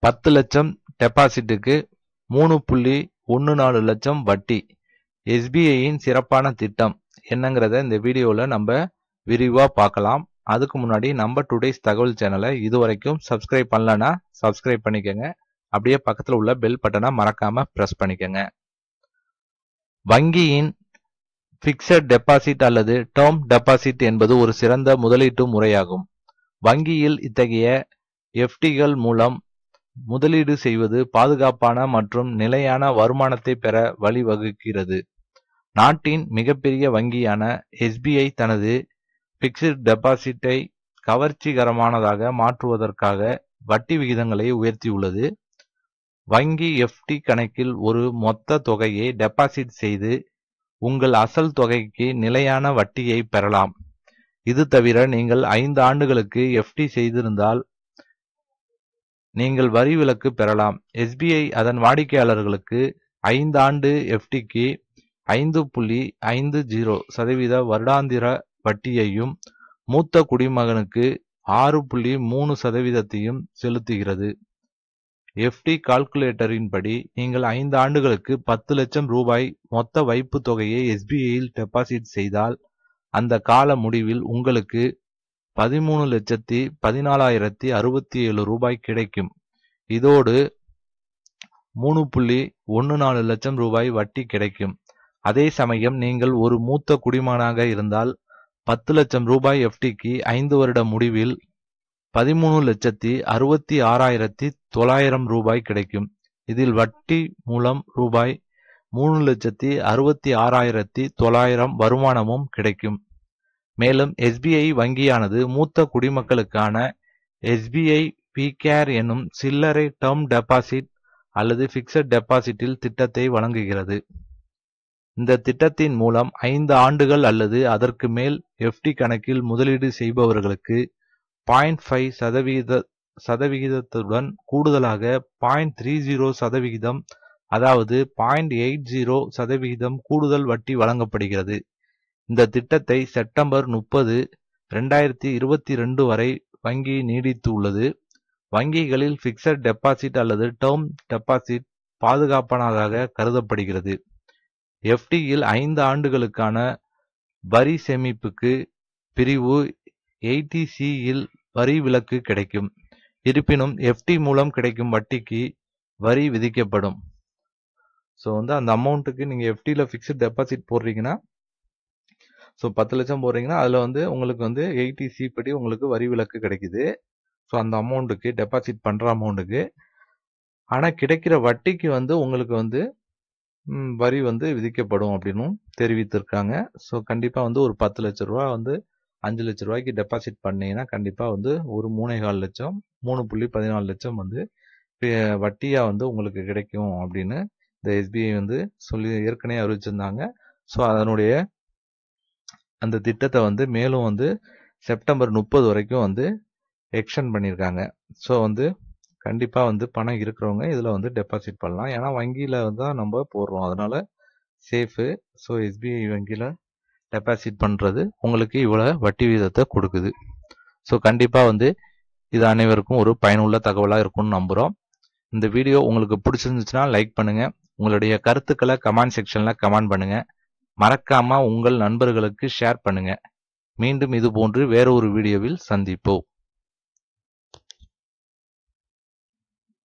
பத்து லட்சம் டெபாசிட்டுக்கு மூணு புள்ளி ஒன்று நாலு லட்சம் வட்டி எஸ்பிஐயின் சிறப்பான திட்டம் என்னங்கிறத இந்த வீடியோவில் நம்ம விரிவாக பார்க்கலாம் அதுக்கு முன்னாடி நம்ம டுடேஸ் தகவல் சேனலை இது வரைக்கும் சப்ஸ்கிரைப் பண்ணலன்னா சப்ஸ்கிரைப் பண்ணிக்கோங்க அப்படியே பக்கத்தில் உள்ள பெல் பட்டனை மறக்காம ப்ரெஸ் பண்ணிக்கோங்க வங்கியின் ஃபிக்ஸட் டெபாசிட் அல்லது டேர்ம் டெபாசிட் என்பது ஒரு சிறந்த முதலீட்டு முறையாகும் வங்கியில் இத்தகைய எஃப்டிகள் மூலம் முதலீடு செய்வது பாதுகாப்பான மற்றும் நிலையான வருமானத்தை பெற வழிவகுக்கிறது நாட்டின் மிகப்பெரிய வங்கியான எஸ்பிஐ தனது பிக்ஸ்ட் டெபாசிட்டை கவர்ச்சிகரமானதாக மாற்றுவதற்காக வட்டி விகிதங்களை உயர்த்தியுள்ளது வங்கி எஃப்டி கணக்கில் ஒரு மொத்த தொகையை டெபாசிட் செய்து உங்கள் அசல் தொகைக்கு நிலையான வட்டியை பெறலாம் இது தவிர நீங்கள் ஐந்து ஆண்டுகளுக்கு எஃப்டி செய்திருந்தால் நீங்கள் வரி விலக்கு பெறலாம் எஸ்பிஐ அதன் வாடிக்கையாளர்களுக்கு ஐந்து ஆண்டு எஃப்டிக்கு ஐந்து புள்ளி ஐந்து ஜீரோ சதவீத வருடாந்திர வட்டியையும் மூத்த குடிமகனுக்கு ஆறு புள்ளி மூணு சதவீதத்தையும் செலுத்துகிறது எஃப்டி கால்குலேட்டரின் படி நீங்கள் ஐந்து ஆண்டுகளுக்கு பத்து லட்சம் ரூபாய் மொத்த வைப்பு தொகையை எஸ்பிஐயில் டெபாசிட் செய்தால் அந்த கால முடிவில் உங்களுக்கு பதிமூணு லட்சத்தி பதினாலாயிரத்தி அறுபத்தி ஏழு ரூபாய் கிடைக்கும் இதோடு மூணு புள்ளி ஒன்று நாலு லட்சம் ரூபாய் வட்டி கிடைக்கும் அதே சமயம் நீங்கள் ஒரு மூத்த குடிமகனாக இருந்தால் பத்து லட்சம் ரூபாய் எஃப்டிக்கு ஐந்து வருட முடிவில் பதிமூணு லட்சத்தி அறுபத்தி ஆறாயிரத்தி தொள்ளாயிரம் ரூபாய் கிடைக்கும் இதில் வட்டி மூலம் ரூபாய் மூணு லட்சத்தி அறுபத்தி ஆறாயிரத்தி தொள்ளாயிரம் வருமானமும் கிடைக்கும் மேலும் எஸ்பிஐ வங்கியானது மூத்த குடிமக்களுக்கான எஸ்பிஐ பி கேர் என்னும் சில்லறை டேர்ம் டெபாசிட் அல்லது பிக்சட் டெபாசிட்டில் திட்டத்தை வழங்குகிறது இந்த திட்டத்தின் மூலம் ஐந்து ஆண்டுகள் அல்லது அதற்கு மேல் எஃப்டி கணக்கில் முதலீடு செய்பவர்களுக்கு பாயிண்ட் ஃபைவ் சதவிகித சதவிகிதத்துடன் கூடுதலாக பாயிண்ட் த்ரீ ஜீரோ சதவிகிதம் அதாவது பாயிண்ட் எயிட் ஜீரோ சதவிகிதம் கூடுதல் வட்டி வழங்கப்படுகிறது இந்த திட்டத்தை செப்டம்பர் முப்பது ரெண்டாயிரத்தி இருபத்தி ரெண்டு வரை வங்கி நீடித்துள்ளது வங்கிகளில் பிக்சட் டெபாசிட் அல்லது டேர்ம் டெபாசிட் பாதுகாப்பானதாக கருதப்படுகிறது எஃப்டியில் ஐந்து ஆண்டுகளுக்கான வரி சேமிப்புக்கு பிரிவு எயிட்டி சியில் வரி விலக்கு கிடைக்கும் இருப்பினும் எஃப்டி மூலம் கிடைக்கும் வட்டிக்கு வரி விதிக்கப்படும் ஸோ வந்து அந்த அமௌண்ட்டுக்கு நீங்கள் எஃப்டியில் ஃபிக்ஸ்ட் டெபாசிட் போடுறீங்கன்னா ஸோ பத்து லட்சம் போடுறீங்கன்னா அதில் வந்து உங்களுக்கு வந்து எயிட்டி சி படி உங்களுக்கு வரி விலக்கு கிடைக்குது ஸோ அந்த அமௌண்ட்டுக்கு டெபாசிட் பண்ணுற அமௌண்ட்டுக்கு ஆனால் கிடைக்கிற வட்டிக்கு வந்து உங்களுக்கு வந்து வரி வந்து விதிக்கப்படும் அப்படின்னும் தெரிவித்திருக்காங்க ஸோ கண்டிப்பாக வந்து ஒரு பத்து லட்ச ரூபா வந்து அஞ்சு லட்ச ரூபாய்க்கு டெபாசிட் பண்ணீங்கன்னா கண்டிப்பாக வந்து ஒரு மூணே கால் லட்சம் மூணு புள்ளி பதினாலு லட்சம் வந்து வட்டியாக வந்து உங்களுக்கு கிடைக்கும் அப்படின்னு இந்த எஸ்பிஐ வந்து சொல்லி ஏற்கனவே அறிவிச்சிருந்தாங்க ஸோ அதனுடைய அந்த திட்டத்தை வந்து மேலும் வந்து செப்டம்பர் முப்பது வரைக்கும் வந்து எக்ஸ்டெண்ட் பண்ணியிருக்காங்க ஸோ வந்து கண்டிப்பாக வந்து பணம் இருக்கிறவங்க இதில் வந்து டெபாசிட் பண்ணலாம் ஏன்னா வங்கியில் தான் நம்ம போடுறோம் அதனால சேஃபு ஸோ எஸ்பிஐ வங்கியில் டெபாசிட் பண்ணுறது உங்களுக்கு இவ்வளோ வட்டி வீதத்தை கொடுக்குது ஸோ கண்டிப்பாக வந்து இது அனைவருக்கும் ஒரு பயனுள்ள தகவலாக இருக்கும்னு நம்புகிறோம் இந்த வீடியோ உங்களுக்கு பிடிச்சிருந்துச்சுன்னா லைக் பண்ணுங்கள் உங்களுடைய கருத்துக்களை கமெண்ட் செக்ஷனில் கமெண்ட் பண்ணுங்கள் மறக்காமல் உங்கள் நண்பர்களுக்கு ஷேர் பண்ணுங்கள் மீண்டும் இது போன்று வேற ஒரு வீடியோவில் சந்திப்போம்